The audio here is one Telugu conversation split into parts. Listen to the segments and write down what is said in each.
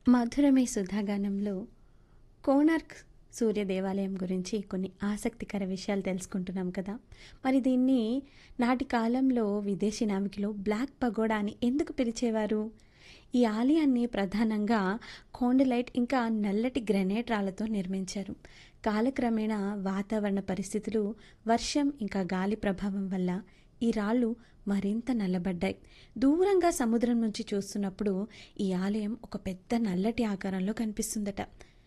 మధురమే సుధాగానంలో కోణార్క్ సూర్య దేవాలయం గురించి కొన్ని ఆసక్తికర విషయాలు తెలుసుకుంటున్నాం కదా మరి దీన్ని నాటి కాలంలో విదేశీ నావికులు బ్లాక్ పగోడా అని ఎందుకు పిలిచేవారు ఈ ఆలయాన్ని ప్రధానంగా కోండలైట్ ఇంకా నల్లటి గ్రెనేట్ రాళ్లతో నిర్మించారు కాలక్రమేణా వాతావరణ పరిస్థితులు వర్షం ఇంకా గాలి ప్రభావం వల్ల ఈ రాళ్ళు మరింత నల్లబడ్డాయి దూరంగా సముద్రం నుంచి చూస్తున్నప్పుడు ఈ ఆలయం ఒక పెద్ద నల్లటి ఆకారంలో కనిపిస్తుందట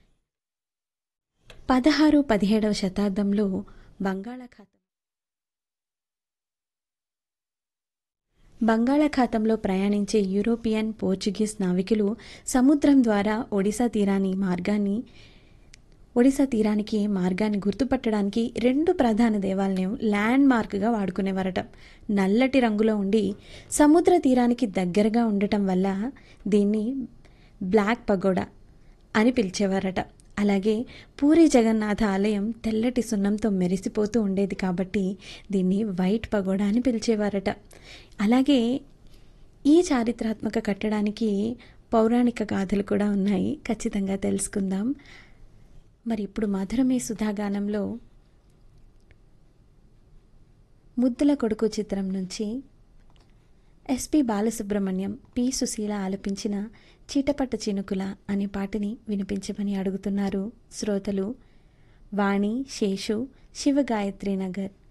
పదహారు పదిహేడవ శతాబ్దంలో బంగాళాఖాతం బంగాళాఖాతంలో ప్రయాణించే యూరోపియన్ పోర్చుగీస్ నావికులు సముద్రం ద్వారా ఒడిశా తీరాని మార్గాన్ని ఒడిశా తీరానికి మార్గాన్ని గుర్తుపట్టడానికి రెండు ప్రధాన దేవాలయం ల్యాండ్ మార్క్గా వాడుకునేవారట నల్లటి రంగులో ఉండి సముద్ర తీరానికి దగ్గరగా ఉండటం వల్ల దీన్ని బ్లాక్ పగోడా అని పిలిచేవారట అలాగే పూరి జగన్నాథ ఆలయం తెల్లటి సున్నంతో మెరిసిపోతూ ఉండేది కాబట్టి దీన్ని వైట్ పగోడా అని పిలిచేవారట అలాగే ఈ చారిత్రాత్మక కట్టడానికి పౌరాణిక గాథలు కూడా ఉన్నాయి ఖచ్చితంగా తెలుసుకుందాం మరి ఇప్పుడు మధురమే సుధాగానంలో ముద్దుల కొడుకు చిత్రం నుంచి ఎస్పి బాలసుబ్రహ్మణ్యం పి సుశీల ఆలపించిన చీటపట్ట చినుకుల అనే పాటని వినిపించమని అడుగుతున్నారు శ్రోతలు వాణి శేషు శివగాయత్రి నగర్